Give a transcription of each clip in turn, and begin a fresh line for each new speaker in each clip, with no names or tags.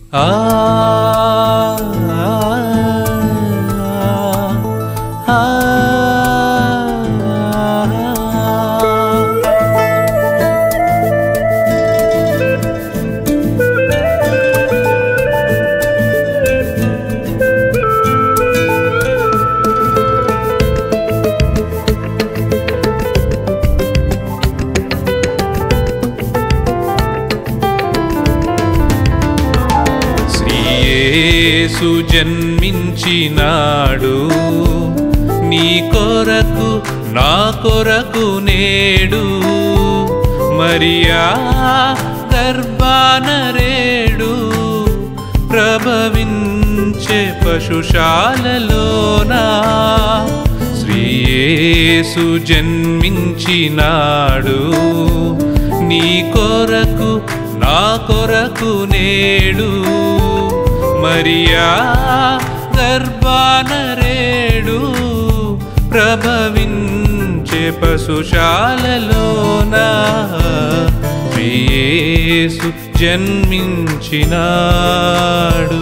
ఆ ఆ, ఆ. శ్రీయేసు జన్మించినాడు నీ కొరకు నా కొరకు నేడు మరియా గర్భానరేడు ప్రభవించే పశుశాలలోనా శ్రీయేసు జన్మించినాడు నీ కొరకు నా కొరకు నేడు మరియా గర్భానరేడు ప్రభవించే పశుశాలలోనా యేసు జన్మించినాడు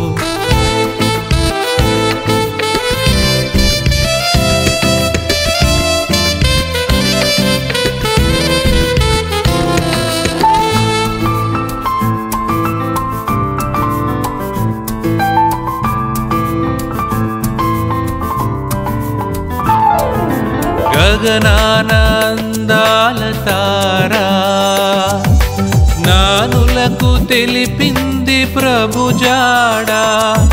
గగనానందాల తారా జ్ఞానులకు తెలిపింది ప్రభు జాడా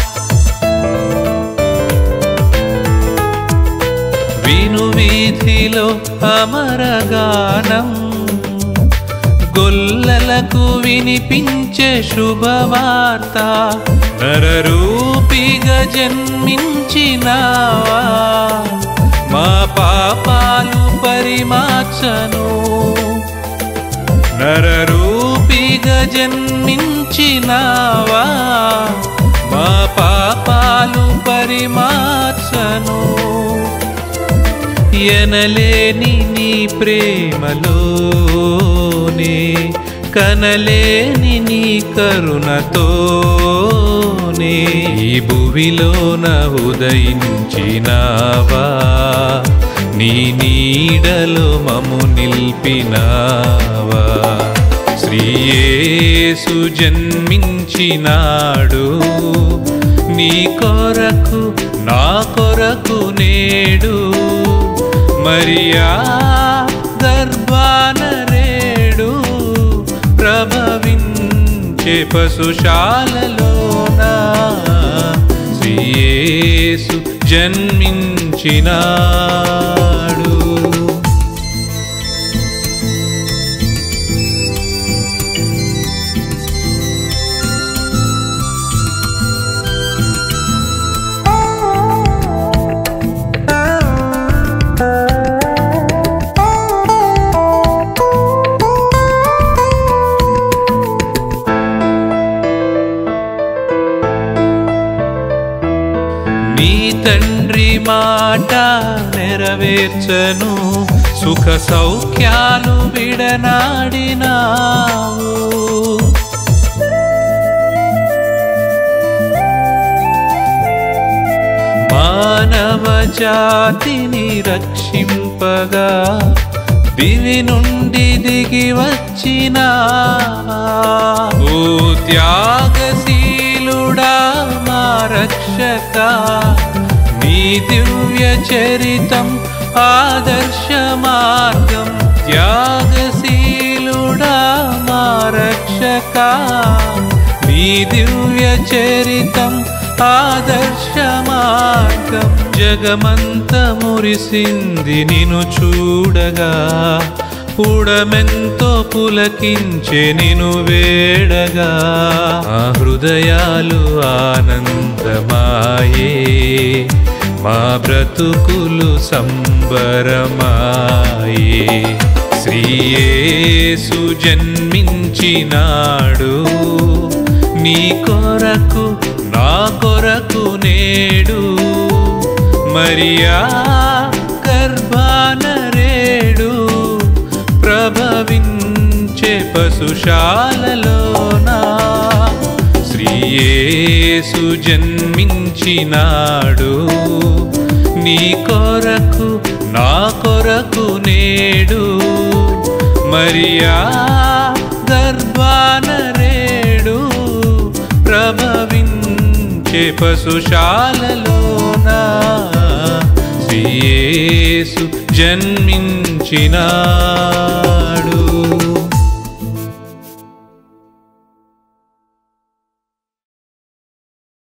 విను వీధిలో అమరగానం గొల్లలకు వినిపించే శుభవార్త నరరూపిగా జన్మించినావా మా పాపాలు పరిమార్చను నరరూపిగా జన్మించినావా మా పాపాలు పరిమార్చను ఎనలేని నీ ప్రేమలోనే కనలేని నీ కరుణతోనే ఈ భువిలోన ఉదయించినావా నీ నీడలో మము నిల్పినావా శ్రీయేసు జన్మించినాడు నీ కొరకు నా కొరకు నేడు మరియా గర్భానరేడు ప్రభవించే పశుశాలలోనా శ్రీయేసు జన్మించినాడు నీ తండ్రి మాట నెరవేర్చను సుఖ సౌఖ్యాలు విడనాడినావు మానవ జాతిని రక్షింపగా దివి నుండి దిగి వచ్చిన ఓ త్యాగశీలుడా మా రక్షక నీ దివ్య చరితం ఆదర్శ మార్గం త్యాగశీలుడా మా రక్షక నీ దివ్య చరితం ఆదర్శ మార్గం జగమంత మురిసింది నిను చూడగా పుడమెంతో పులకించే నిను వేడగా ఆ హృదయాలు ఆనందమాయే మా బ్రతుకులు సంబరమాయే శ్రీయేసు జన్మించినాడు నీ కొరకు నా కొరకు నేడు మరియా గర్భానరేడు ప్రభవించే పశుశాలలోనా శ్రీ యేసు జన్మించినాడు నీ కొరకు నా కొరకు నేడు మరియా గర్భాన రేడు ప్రభవించే పశుశాలలోనా శ్రీయేసు జన్మించినా